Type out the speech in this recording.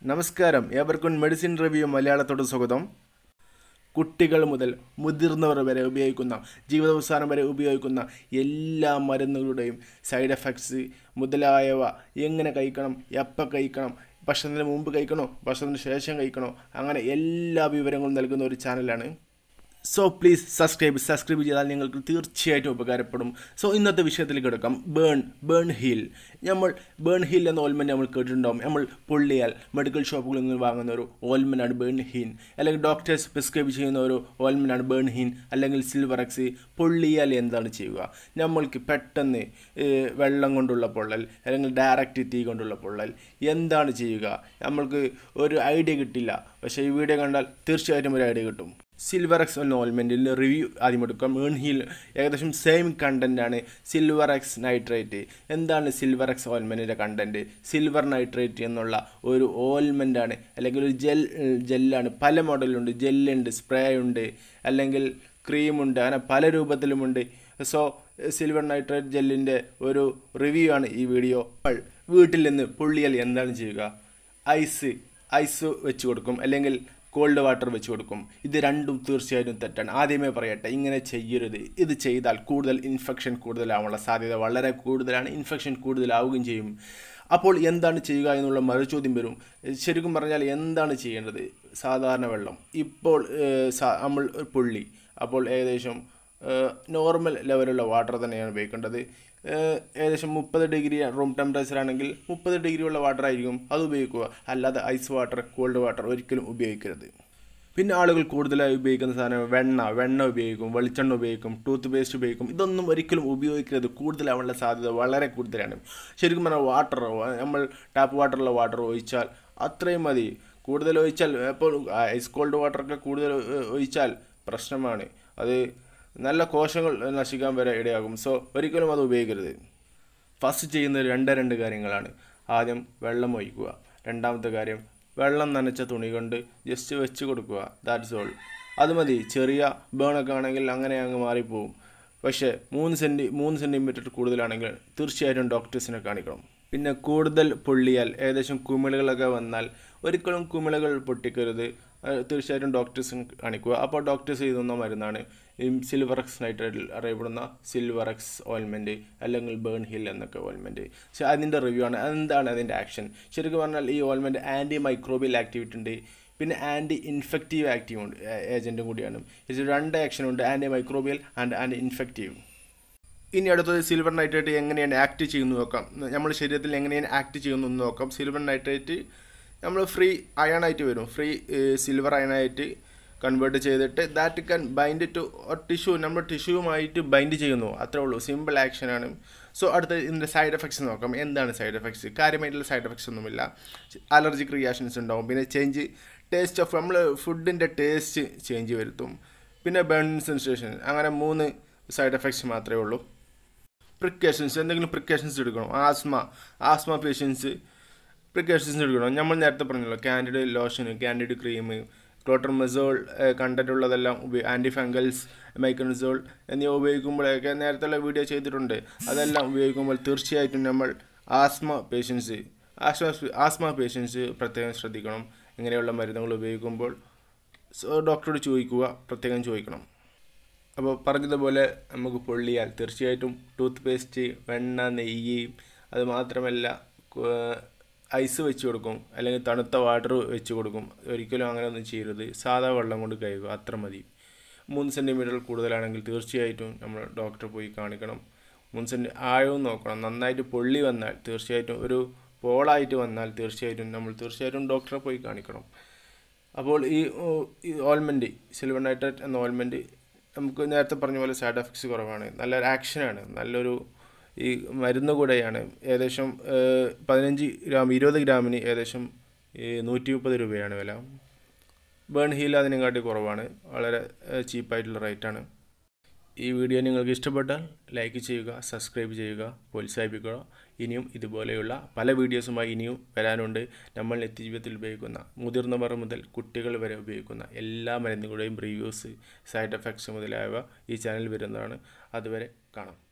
നമസ്കാരം ഏവർക്കും medicine review മലയാളത്തോട് സ്വാഗതം കുട്ടികൾ മുതൽ മുതിർന്നവർ വരെ ഉപയോഗിക്കുന്ന ജീവിതാവസാനം വരെ ഉപയോഗിക്കുന്ന എല്ലാ മരുന്നുകളുടെയും സൈഡ് എഫക്ട്സ് മുതലായവ എങ്ങനെ കഴിക്കണം എപ്പോൾ കഴിക്കണം ഭക്ഷണത്തിന് മുമ്പ് കഴിക്കണോ ഭക്ഷണത്തിന് ശേഷം കഴിക്കണോ അങ്ങനെ എല്ലാ വിവരങ്ങളും നൽകുന്ന ഒരു ചാനലാണ് സോ പ്ലീസ് സബ്സ്ക്രൈബ് സബ്സ്ക്രൈബ് ചെയ്താൽ നിങ്ങൾക്ക് തീർച്ചയായിട്ടും ഉപകാരപ്പെടും സോ ഇന്നത്തെ വിഷയത്തിൽ കിടക്കാം ബേൺ ബേൺ ഹീൽ നമ്മൾ ബേൺ ഹീൽ എന്ന ഓൽമെൻറ്റ് നമ്മൾ കേട്ടിട്ടുണ്ടാവും നമ്മൾ പൊള്ളിയാൽ മെഡിക്കൽ ഷോപ്പുകളിൽ നിന്ന് വാങ്ങുന്ന ഒരു ഓൽമെൻ്റാണ് ബേൺ ഹീൻ അല്ലെങ്കിൽ ഡോക്ടേഴ്സ് പ്രിസ്ക്രൈബ് ചെയ്യുന്ന ഒരു ഓൽമെൻ്റാണ് ബേൺ ഹീൻ അല്ലെങ്കിൽ സിൽവർ എക്സ് പൊള്ളിയാൽ എന്താണ് ചെയ്യുക നമ്മൾക്ക് പെട്ടെന്ന് ഏഹ്, വെള്ളം കൊണ്ടുള്ള പൊള്ളൽ അല്ലെങ്കിൽ ഡയറക്റ്റ് തീ കൊണ്ടുള്ള പൊള്ളൽ എന്താണ് ചെയ്യുക നമ്മൾക്ക് ഒരു ഐഡിയ കിട്ടില്ല പക്ഷേ ഈ വീഡിയോ കണ്ടാൽ തീർച്ചയായിട്ടും ഒരു ഐഡിയ കിട്ടും സിൽവർ എക്സ് എന്ന ഓൾമെൻറ്റിൻ്റെ റിവ്യൂ ആദ്യം എടുക്കാം ഏൺ ഹീൽ ഏകദേശം സെയിം കണ്ടൻ്റ് ആണ് സിൽവർ എക്സ് നൈട്രേറ്റ് എന്താണ് സിൽവർ എക്സ് ഓയിൽമെൻറ്റിൻ്റെ കണ്ടൻറ്റ് സിൽവർ നൈട്രേറ്റ് എന്നുള്ള ഒരു ഓയിൽമെൻ്റ് ആണ് അല്ലെങ്കിൽ ഒരു ജെൽ ജെല്ലാണ് പല മോഡലുണ്ട് ജെല്ലുണ്ട് സ്പ്രേ ഉണ്ട് അല്ലെങ്കിൽ ക്രീമുണ്ട് അങ്ങനെ പല രൂപത്തിലുമുണ്ട് സോ സിൽവർ നൈട്രേറ്റ് ജെല്ലിൻ്റെ ഒരു റിവ്യൂ ആണ് ഈ വീഡിയോ അപ്പോൾ വീട്ടിൽ നിന്ന് പൊള്ളിയാൽ എന്താണ് ചെയ്യുക ഐസ് ഐസ് വെച്ച് കൊടുക്കും അല്ലെങ്കിൽ കോൾഡ് വാട്ടർ വെച്ച് കൊടുക്കും ഇത് രണ്ടും തീർച്ചയായിട്ടും തെറ്റാണ് ആദ്യമേ പറയട്ടെ ഇങ്ങനെ ചെയ്യരുത് ഇത് ചെയ്താൽ കൂടുതൽ ഇൻഫെക്ഷൻ കൂടുതലാവാനുള്ള സാധ്യത വളരെ കൂടുതലാണ് ഇൻഫെക്ഷൻ കൂടുതലാവുകയും ചെയ്യും അപ്പോൾ എന്താണ് ചെയ്യുക എന്നുള്ള മറുചോദ്യം വരും ശരിക്കും പറഞ്ഞാൽ എന്താണ് ചെയ്യേണ്ടത് സാധാരണ വെള്ളം ഇപ്പോൾ ഏഹ്, സാ- നമ്മൾ ഒരു പുള്ളി അപ്പോൾ ഏകദേശം നോർമൽ ലെവലുള്ള വാട്ടർ തന്നെയാണ് ഉപയോഗിക്കേണ്ടത് ഏഹ് ഏകദേശം മുപ്പത് ഡിഗ്രി റൂം ടെമ്പറേച്ചർ ആണെങ്കിൽ മുപ്പത് ഡിഗ്രി ഉള്ള വാട്ടർ ആയിരിക്കും അത് ഉപയോഗിക്കുക അല്ലാതെ ഐസ് വാട്ടർ കോൾഡ് വാട്ടർ ഒരിക്കലും ഉപയോഗിക്കരുത് പിന്നെ ആളുകൾ കൂടുതലായി ഉപയോഗിക്കുന്ന സാധനം വെണ്ണ വെണ്ണ ഉപയോഗിക്കും വെളിച്ചെണ്ണ ഉപയോഗിക്കും ടൂത്ത് പേസ്റ്റ് ഉപയോഗിക്കും ഇതൊന്നും ഒരിക്കലും ഉപയോഗിക്കരുത് കൂടുതലാവാനുള്ള സാധ്യത വളരെ കൂടുതലാണ് ശരിക്കും പറഞ്ഞാൽ വാട്ടർ നമ്മൾ ടാപ്പ് വാട്ടറുള്ള വാട്ടർ ഒഴിച്ചാൽ അത്രയും മതി കൂടുതൽ ഒഴിച്ചാൽ ഇപ്പോൾ ഐസ് കോൾഡ് വാട്ടറൊക്കെ കൂടുതൽ ഏഹ്, ഒഴിച്ചാൽ പ്രശ്നമാണ് അത് നല്ല കോശങ്ങൾ നശിക്കാൻ വരെ ഇടയാകും സോ ഒരിക്കലും അത് ഉപയോഗിക്കരുത് ഫസ്റ്റ് ചെയ്യുന്ന രണ്ട് രണ്ട് കാര്യങ്ങളാണ് ആദ്യം വെള്ളം ഒഴിക്കുക രണ്ടാമത്തെ കാര്യം വെള്ളം നനച്ച തുണി കൊണ്ട് ജസ്റ്റ് വെച്ച് കൊടുക്കുക ദാറ്റ്സ് ഓൾ അത് മതി ചെറിയ ബേണൊക്കെ ആണെങ്കിൽ അങ്ങനെ അങ്ങ് മാറിപ്പോവും പക്ഷേ മൂന്ന് സെൻറ്റി മൂന്ന് സെൻറ്റിമീറ്റർ കൂടുതലാണെങ്കിൽ തീർച്ചയായിട്ടും ഡോക്ടേഴ്സിനെ കാണിക്കണം പിന്നെ കൂടുതൽ പൊള്ളിയാൽ ഏകദേശം കുമിളുകളൊക്കെ വന്നാൽ ഒരിക്കലും കുമിളുകൾ പൊട്ടിക്കരുത് അത് തീർച്ചയായിട്ടും ഡോക്ടേഴ്സിന് കാണിക്കുക അപ്പോൾ ഡോക്ടേഴ്സ് എഴുതുന്ന മരുന്നാണ് ഈ സിൽവർ എക്സ് നൈട്രേറ്റിൽ അറിയപ്പെടുന്ന സിൽവർ എക്സ് ഓയിൽമെൻറ്റ് അല്ലെങ്കിൽ ബേൺ ഹിൽ എന്നൊക്കെ ഓയിൽമെൻറ്റ് പക്ഷേ അതിൻ്റെ റിവ്യൂ ആണ് എന്താണ് അതിൻ്റെ ആക്ഷൻ ശരിക്കും പറഞ്ഞാൽ ഈ ഓയിൽമെൻറ്റ് ആൻറ്റി മൈക്രോബിയൽ ആക്ടിവിറ്റി ഉണ്ട് പിന്നെ ആൻറ്റി ഇൻഫെക്റ്റീവ് ആക്റ്റീവ് ഉണ്ട് ഏജൻറ്റും കൂടിയാണ് ഇത് രണ്ട് ആക്ഷൻ ഉണ്ട് anti microbial and anti infective ഇനി അടുത്തത് സിൽവർ നൈട്രേറ്റ് എങ്ങനെയാണ് ആക്ട് ചെയ്യുന്നു നോക്കാം നമ്മുടെ ശരീരത്തിൽ എങ്ങനെയാണ് ആക്ട് ചെയ്യുന്നു എന്ന് നോക്കാം സിൽവർ നൈട്രേറ്റ് നമ്മൾ ഫ്രീ അയൺ ആയിട്ട് വരും ഫ്രീ സിൽവർ അയൺ ആയിട്ട് കൺവേർട്ട് ചെയ്തിട്ട് that can bind to tissue നമ്മുടെ ടിഷ്യൂവുമായിട്ട് ബൈൻഡ് ചെയ്യുന്നു അത്രേ ഉള്ളൂ സിമ്പിൾ ആക്ഷനാണ് സോ അടുത്ത ഇതിൻ്റെ സൈഡ് എഫക്ട്സ് നോക്കാം എന്താണ് സൈഡ് എഫക്ട്സ് കാര്യമായിട്ടുള്ള സൈഡ് എഫക്ട്സ് ഒന്നുമില്ല അലർജിക് റിയാക്ഷൻസ് ഉണ്ടാവും പിന്നെ ചേഞ്ച് ടേസ്റ്റ് ഓഫ് നമ്മൾ ഫുഡിൻ്റെ ടേസ്റ്റ് ചേഞ്ച് വരുത്തും പിന്നെ ബേൺ സെൻസേഷൻ അങ്ങനെ മൂന്ന് സൈഡ് എഫക്ട്സ് മാത്രമേ ഉള്ളൂ പ്രിക്കോഷൻസ് എന്തെങ്കിലും പ്രിക്കോഷൻസ് എടുക്കണം ആസ്മ ആസ്മ പേഷ്യൻസ് പ്രിക്കോഷൻസ് എടുക്കണം നമ്മൾ നേരത്തെ പറഞ്ഞല്ലോ candid lotion candid cream clotrimazole content ഉള്ളതെല്ലാം ഉപയോഗി ആൻറ്റി ഫംഗൽസ് മൈക്കണസോൾ എന്നിവ ഉപയോഗിക്കുമ്പോഴൊക്കെ നേരത്തെ വീഡിയോ ചെയ്തിട്ടുണ്ട് അതെല്ലാം ഉപയോഗിക്കുമ്പോൾ തീർച്ചയായിട്ടും നമ്മൾ asthma patients asthma asthma patients പ്രത്യേകം ശ്രദ്ധിക്കണം ഇങ്ങനെയുള്ള മരുന്നുകൾ ഉപയോഗിക്കുമ്പോൾ സോ ഡോക്ടറോട് ചോദിക്കുക പ്രത്യേകം ചോദിക്കണം അപ്പോൾ പറഞ്ഞതുപോലെ നമുക്ക് പൊള്ളിയാൽ തീർച്ചയായിട്ടും ടൂത്ത് പേസ്റ്റ് വെണ്ണ നെയ്യ് അത് മാത്രമല്ല കു- ഐസ് വെച്ച് കൊടുക്കും അല്ലെങ്കിൽ തണുത്ത വാട്ടർ വെച്ച് കൊടുക്കും ഒരിക്കലും അങ്ങനെ ഒന്നും ചെയ്യരുത് സാധാ വെള്ളം കൊണ്ട് കഴുകുക അത്ര മതി മൂന്ന് സെൻറ്റിമീറ്റർ കൂടുതലാണെങ്കിൽ തീർച്ചയായിട്ടും നമ്മൾ ഡോക്ടറെ പോയി കാണിക്കണം മൂന്ന് സെൻറ്റി ആഴവും നോക്കണം നന്നായിട്ട് പൊള്ളി വന്നാൽ തീർച്ചയായിട്ടും ഒരു പോളായിട്ട് വന്നാൽ തീർച്ചയായിട്ടും നമ്മൾ തീർച്ചയായിട്ടും ഡോക്ടറെ പോയി കാണിക്കണം അപ്പോൾ ഈ ഓ, ഈ ഓൾമെൻറ്റ് സിൽവർ നൈട്രേറ്റ് എന്ന ഓൾമെൻറ്റ് നമുക്ക് നേരത്തെ പറഞ്ഞ പോലെ സൈഡ് എഫക്ട്സ് കുറവാണ് നല്ലൊരു ആക്ഷനാണ് നല്ലൊരു ഈ മരുന്ന് കൂടെയാണ് ഏകദേശം ഏഹ്, പതിനഞ്ച് ഗ്രാം ഇരുപത് ഗ്രാമിന് ഏകദേശം ഈ നൂറ്റി മുപ്പത് രൂപയാണ് വില ബേൺ ഹീൽ അതിനെക്കാട്ടി കുറവാണ് വളരെ ചീപ്പായിട്ടുള്ള റേറ്റാണ് ഈ വീഡിയോ നിങ്ങൾക്ക് ഇഷ്ടപ്പെട്ടാൽ ലൈക്ക് ചെയ്യുക സബ്സ്ക്രൈബ് ചെയ്യുക പ്രോത്സാഹിപ്പിക്കുക ഇനിയും ഇതുപോലെയുള്ള പല വീഡിയോസുമായി ഇനിയും വരാനുണ്ട് നമ്മൾ നിത്യജീവിതത്തിൽ ഉപയോഗിക്കുന്ന മുതിർന്നവർ മുതൽ കുട്ടികൾ വരെ ഉപയോഗിക്കുന്ന എല്ലാ മരുന്നുകളുടെയും റിവ്യൂസ് സൈഡ് എഫക്ട്സ് മുതലായവ ഈ ചാനൽ വരുന്നതാണ് അതുവരെ കാണാം